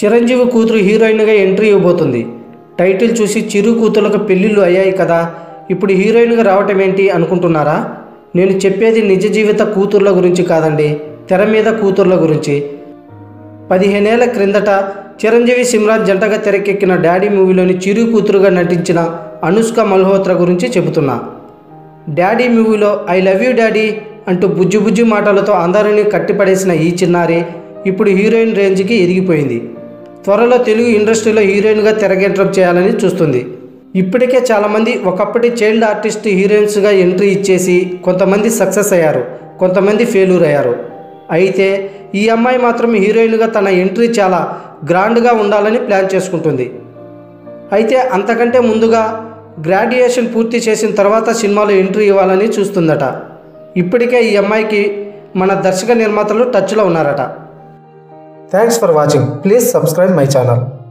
చిరంజీవి కూతురు హీరోయిన్గా entry ఇవ్వబోతుంది title చూసి చిరు కూతుర్లకు పెళ్ళిళ్ళు అయ్యాయి కదా ఇప్పుడు హీరోయిన్గా రావటం ఏంటి అనుకుంటున్నారా నేను చెప్పేది నిజ జీవిత కూతుర్ల గురించి కాదండి తెర మీద కూతుర్ల గురించి పదిహేనేళ్ల క్రిందట చిరంజీవి సిమ్రాన్ జంటగా తెరకెక్కిన డాడీ మూవీలోని చిరు కూతురుగా నటించిన అనుష్క మల్హోత్రా గురించి చెబుతున్నా డాడీ మూవీలో ఐ లవ్ యూ డాడీ అంటూ బుజ్జి బుజ్జి మాటలతో అందరినీ కట్టిపడేసిన ఈ చిన్నారి ఇప్పుడు హీరోయిన్ రేంజ్కి ఎదిగిపోయింది త్వరలో తెలుగు ఇండస్ట్రీలో హీరోయిన్గా తెరగేట్రం చేయాలని చూస్తుంది ఇప్పటికే చాలామంది ఒకప్పటి చైల్డ్ ఆర్టిస్ట్ హీరోయిన్స్గా ఎంట్రీ ఇచ్చేసి కొంతమంది సక్సెస్ అయ్యారు కొంతమంది ఫెయిల్యూర్ అయ్యారు అయితే ఈ అమ్మాయి మాత్రం హీరోయిన్గా తన ఎంట్రీ చాలా గ్రాండ్గా ఉండాలని ప్లాన్ చేసుకుంటుంది అయితే అంతకంటే ముందుగా గ్రాడ్యుయేషన్ పూర్తి చేసిన తర్వాత సినిమాలో ఎంట్రీ ఇవ్వాలని చూస్తుందట ఇప్పటికే ఈ అమ్మాయికి మన దర్శక నిర్మాతలు టచ్లో ఉన్నారట thanks for watching please subscribe my channel